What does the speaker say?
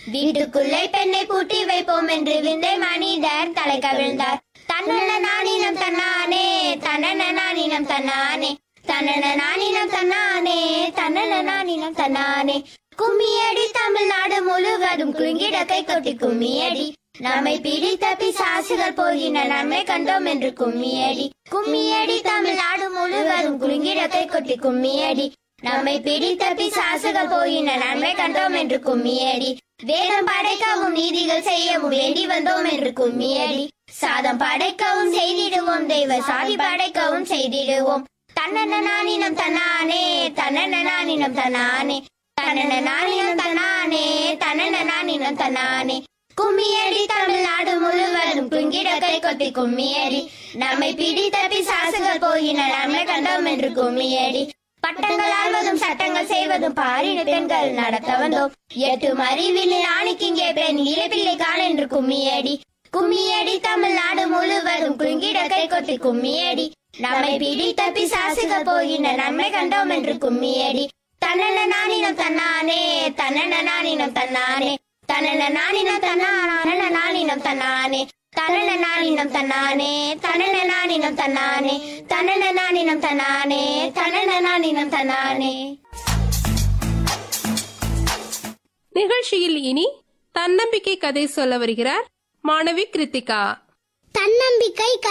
வீட்டுக்குள்ளே பெண்ணை பூட்டி வைப்போம் என்று விந்தை மனிதர் தலை கவிழ்ந்தார் தன்னன நானினம் தன்னானே தன்னன நானினம் தன்னானே தன்னன நானினம் தன்னானே தன்னன நானினம் தன்னானே கும்மியடி தமிழ்நாடு முழுவதும் குலுங்கிட கை கொட்டி கும்மியடி நம்மை பிடித்த பிசாசுகள் போகின நன்மை கண்டோம் என்று கும்மியடி கும்மியடி தமிழ்நாடு முழுவதும் குலுங்கிட கை கொட்டி கும்மியடி நம்மை பிடித்த பிசாசுகள் போகின நன்மை கண்டோம் என்று கும்மியடி வேதம் படைக்கவும் நீதிகள் செய்யவும் வேண்டி வந்தோம் என்று கும்மியடி சாதம் படைக்கவும் செய்திடுவோம் தெய்வ சாதி படைக்கவும் செய்திடுவோம் தன்னன நானினம் தன்னானே தன்னன நானினம் தன்னானே தன்னன நானினம் தன்னானே தன்னன நானினம் தன்னானே கும்மியடி தமிழ்நாடு முழுவதும் குங்கிட கை கொட்டி கும்மியடி நம்மை பிடித்த பிசாசுகள் போகின நன்மை கண்டோம் என்று கும்மியடி பட்டங்கள் ஆழ்வதும் சட்டங்கள் செய்வதும் பாரின பெண்கள் நடத்த வந்தோம் எட்டு அறிவில் நாளைக்கு இங்கே பெண் இழப்பில்லை காண என்று கும்மியடி கும்மியடி தமிழ்நாடு முழுவதும் குங்கிட கை கொட்டி கும்மியடி நம்மை பிடித்த பிசாசுகள் போகின நன்மை கண்டோம் என்று கும்மியடி தன்னன நானினம் தன்னானே தன்னன நானினம் தன்னானே தன்னன நானினம் தன்னான நானினம் தன்னானே தன்னன நானினம் தன்னானே தன்னன நானினம் தன்னானே தன்னன நானினம் தன்னானே தன்னன நானினம் தன்னானே நிகழ்ச்சியில் இனி தன்னம்பிக்கை கதை சொல்ல வருகிறார் மாணவி கிருத்திகா தன்னம்பிக்கை